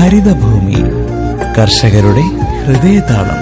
ഹരിതഭൂമി കർഷകരുടെ ഹൃദയതാളം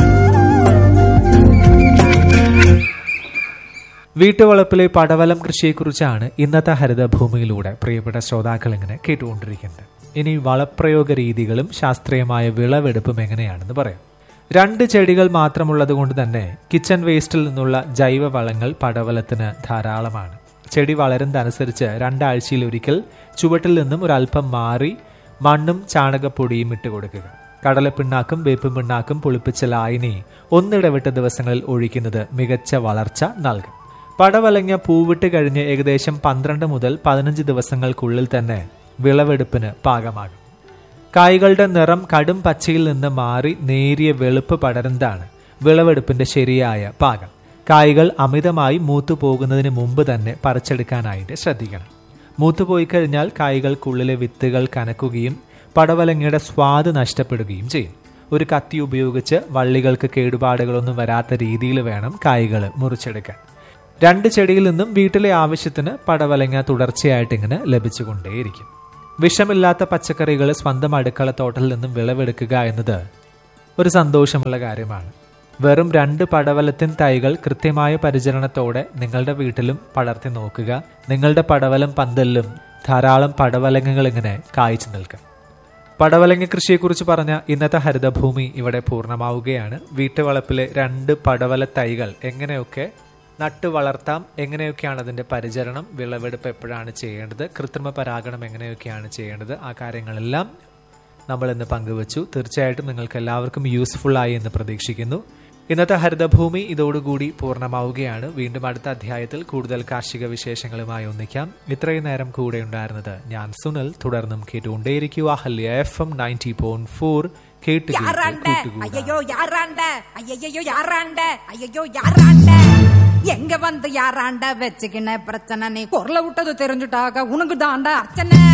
വീട്ടുവളപ്പിലെ പടവലം കൃഷിയെക്കുറിച്ചാണ് ഇന്നത്തെ ഹരിതഭൂമിയിലൂടെ പ്രിയപ്പെട്ട ശ്രോതാക്കൾ ഇങ്ങനെ കേട്ടുകൊണ്ടിരിക്കുന്നത് ഇനി വളപ്രയോഗ രീതികളും ശാസ്ത്രീയമായ വിളവെടുപ്പും എങ്ങനെയാണെന്ന് പറയാം രണ്ട് ചെടികൾ മാത്രമുള്ളത് കൊണ്ട് തന്നെ കിച്ചൺ വേസ്റ്റിൽ നിന്നുള്ള ജൈവ വളങ്ങൾ പടവലത്തിന് ധാരാളമാണ് ചെടി വളരുന്നതനുസരിച്ച് രണ്ടാഴ്ചയിൽ ഒരിക്കൽ ചുവട്ടിൽ നിന്നും ഒരല്പം മാറി മണ്ണും ചാണകപ്പൊടിയും ഇട്ട് കൊടുക്കുക കടലപ്പിണ്ണാക്കും വേപ്പും പിണ്ണാക്കും പുളിപ്പിച്ച ലായനി ഒന്നിടവിട്ട ദിവസങ്ങളിൽ ഒഴിക്കുന്നത് മികച്ച വളർച്ച നൽകും പടവലങ്ങ പൂവിട്ട് കഴിഞ്ഞ് ഏകദേശം പന്ത്രണ്ട് മുതൽ പതിനഞ്ച് ദിവസങ്ങൾക്കുള്ളിൽ തന്നെ വിളവെടുപ്പിന് പാകമാകും കായ്കളുടെ നിറം കടും പച്ചയിൽ നിന്ന് മാറി നേരിയ വെളുപ്പ് പടരുന്നതാണ് വിളവെടുപ്പിന്റെ ശരിയായ പാകം കായ്കൾ അമിതമായി മൂത്തു പോകുന്നതിന് മുമ്പ് തന്നെ പറിച്ചെടുക്കാനായിട്ട് ശ്രദ്ധിക്കണം മൂത്തുപോയി കഴിഞ്ഞാൽ കായ്കൾക്കുള്ളിലെ വിത്തുകൾ കനക്കുകയും പടവലങ്ങയുടെ സ്വാദ് നഷ്ടപ്പെടുകയും ചെയ്യും ഒരു കത്തി ഉപയോഗിച്ച് വള്ളികൾക്ക് കേടുപാടുകളൊന്നും വരാത്ത രീതിയിൽ വേണം കായ്കൾ മുറിച്ചെടുക്കാൻ രണ്ട് ചെടിയിൽ നിന്നും വീട്ടിലെ ആവശ്യത്തിന് പടവലങ്ങ തുടർച്ചയായിട്ട് ഇങ്ങനെ ലഭിച്ചുകൊണ്ടേയിരിക്കും വിഷമില്ലാത്ത പച്ചക്കറികൾ സ്വന്തം അടുക്കളത്തോട്ടിൽ നിന്നും വിളവെടുക്കുക എന്നത് ഒരു സന്തോഷമുള്ള കാര്യമാണ് വെറും രണ്ട് പടവലത്തിൻ തൈകൾ കൃത്യമായ പരിചരണത്തോടെ നിങ്ങളുടെ വീട്ടിലും പടർത്തി നോക്കുക നിങ്ങളുടെ പടവലം പന്തലിലും ധാരാളം പടവലങ്ങകൾ ഇങ്ങനെ കായ്ച്ചു നിൽക്കും പടവലങ്ങ കൃഷിയെക്കുറിച്ച് പറഞ്ഞ ഇന്നത്തെ ഹരിതഭൂമി ഇവിടെ പൂർണ്ണമാവുകയാണ് വീട്ടുവളപ്പിലെ രണ്ട് പടവല തൈകൾ എങ്ങനെയൊക്കെ നട്ടു വളർത്താം എങ്ങനെയൊക്കെയാണ് അതിന്റെ പരിചരണം വിളവെടുപ്പ് എപ്പോഴാണ് ചെയ്യേണ്ടത് കൃത്രിമ പരാഗണം എങ്ങനെയൊക്കെയാണ് ചെയ്യേണ്ടത് ആ കാര്യങ്ങളെല്ലാം നമ്മൾ ഇന്ന് പങ്കുവച്ചു തീർച്ചയായിട്ടും നിങ്ങൾക്ക് എല്ലാവർക്കും യൂസ്ഫുൾ ആയി എന്ന് പ്രതീക്ഷിക്കുന്നു ഇന്നത്തെ ഹരിതഭൂമി ഇതോടുകൂടി പൂർണ്ണമാവുകയാണ് വീണ്ടും അടുത്ത അധ്യായത്തിൽ കൂടുതൽ കാർഷിക വിശേഷങ്ങളുമായി ഒന്നിക്കാം ഇത്രയും നേരം കൂടെ ഉണ്ടായിരുന്നത് ഞാൻ സുനിൽ തുടർന്നും കേട്ടുകൊണ്ടേയിരിക്കുക ഹല്യ F M ninety point four കേട്ട് யாராண்ட ஐயோ யாராண்ட ஐயோ யாராண்ட ஐயோ யாராண்ட எங்க வந்து யாராண்ட வச்சுக்கின பிரச்சனை நீ குரல விட்டது தெரிஞ்சுட்டாக உனக்கு தாண்டா அர்ச்சனை